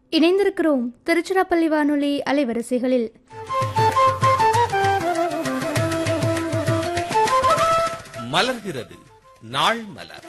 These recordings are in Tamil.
இணைந்திருக்கிறோம் திருச்சிராப்பள்ளி வானொலி அலைவரிசைகளில் மலர்கிறது நாள் மலர்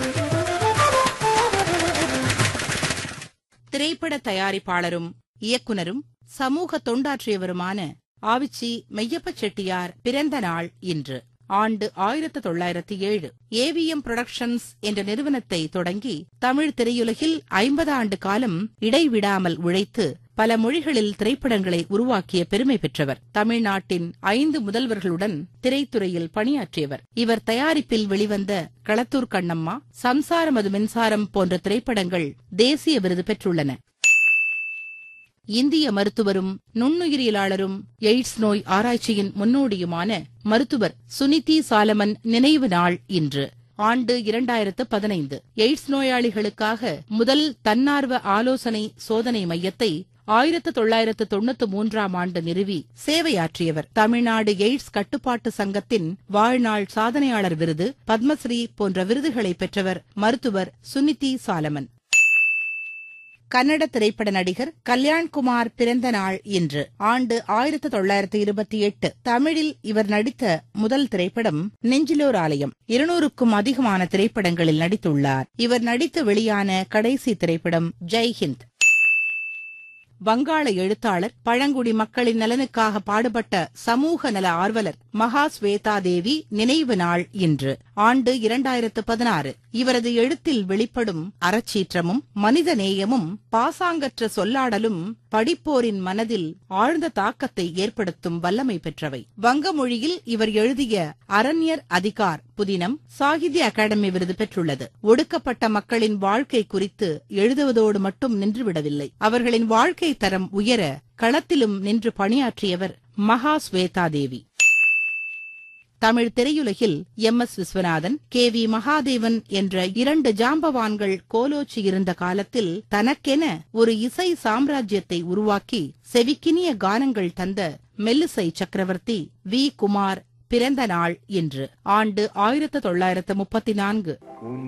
திரைப்பட தயாரிப்பாளரும் இயக்குனரும் சமூக தொண்டாற்றியவருமான ஆவிச்சி மெய்யப்ப செட்டியார் பிறந்த நாள் இன்று ஆண்டு ஆயிரத்து தொள்ளாயிரத்தி ஏழு ஏவிஎம் புரொடக்ஷன்ஸ் என்ற நிறுவனத்தை தொடங்கி தமிழ் திரையுலகில் ஐம்பது ஆண்டு காலம் இடைவிடாமல் உழைத்து பல மொழிகளில் திரைப்படங்களை உருவாக்கிய பெருமை பெற்றவர் தமிழ்நாட்டின் ஐந்து முதல்வர்களுடன் திரைத்துறையில் பணியாற்றியவர் இவர் தயாரிப்பில் வெளிவந்த களத்தூர் கண்ணம்மா சம்சாரம் அது மின்சாரம் போன்ற திரைப்படங்கள் தேசிய விருது பெற்றுள்ளன இந்திய மருத்துவரும் நுண்ணுயிரியலாளரும் எய்ட்ஸ் நோய் ஆராய்ச்சியின் முன்னோடியுமான மருத்துவர் சுனிதி சாலமன் நினைவு நாள் இன்று ஆண்டு இரண்டாயிரத்து பதினைந்து எய்ட்ஸ் நோயாளிகளுக்காக முதல் தன்னார்வ ஆலோசனை சோதனை மையத்தை ஆயிரத்து தொள்ளாயிரத்து தொண்ணூத்து மூன்றாம் ஆண்டு நிறுவி சேவையாற்றியவர் தமிழ்நாடு எய்ட்ஸ் கட்டுப்பாட்டு சங்கத்தின் வாழ்நாள் சாதனையாளர் விருது பத்மஸ்ரீ போன்ற விருதுகளை பெற்றவர் மருத்துவர் சுனிதி சாலமன் கன்னட திரைப்பட நடிகர் கல்யாண்குமார் பிறந்த நாள் இன்று ஆண்டு ஆயிரத்து தொள்ளாயிரத்து இருபத்தி எட்டு தமிழில் இவர் நடித்த முதல் திரைப்படம் நெஞ்சிலோர் ஆலயம் இருநூறுக்கும் அதிகமான திரைப்படங்களில் நடித்துள்ளார் இவர் நடித்து வெளியான கடைசி திரைப்படம் ஜெய்ஹிந்த் வங்காள எழுத்தாளர் பழங்குடி மக்களின் நலனுக்காக பாடுபட்ட சமூக நல ஆர்வலர் மகா ஸ்வேதா தேவி நினைவு நாள் இன்று ஆண்டு இரண்டாயிரத்து பதினாறு இவரது எழுத்தில் வெளிப்படும் அறச்சீற்றமும் மனித நேயமும் பாசாங்கற்ற சொல்லாடலும் படிப்போரின் மனதில் ஆழ்ந்த தாக்கத்தை ஏற்படுத்தும் வல்லமை பெற்றவை வங்க மொழியில் இவர் எழுதிய அரண்யர் அதிகார் புதினம் சாகித்ய அகாடமி விருது பெற்றுள்ளது ஒடுக்கப்பட்ட மக்களின் வாழ்க்கை குறித்து எழுதுவதோடு மட்டும் நின்றுவிடவில்லை அவர்களின் வாழ்க்கை தரம் உயர களத்திலும் நின்று பணியாற்றியவர் மகா ஸ்வேதா தேவி தமிழ் திரையுலகில் M S Viswanathan K V Mahadevan என்ற இரண்டு ஜாம்பவான்கள் கோலோச்சி இருந்த காலத்தில் தனக்கென ஒரு இசை சாம்ராஜ்யத்தை உருவாக்கி செவிக்கினிய கானங்கள் தந்த மெல்லிசை சக்கரவர்த்தி வி குமார் பிறந்த நாள் இன்று ஆண்டு ஆயிரத்து தொள்ளாயிரத்து முப்பத்தி நான்கு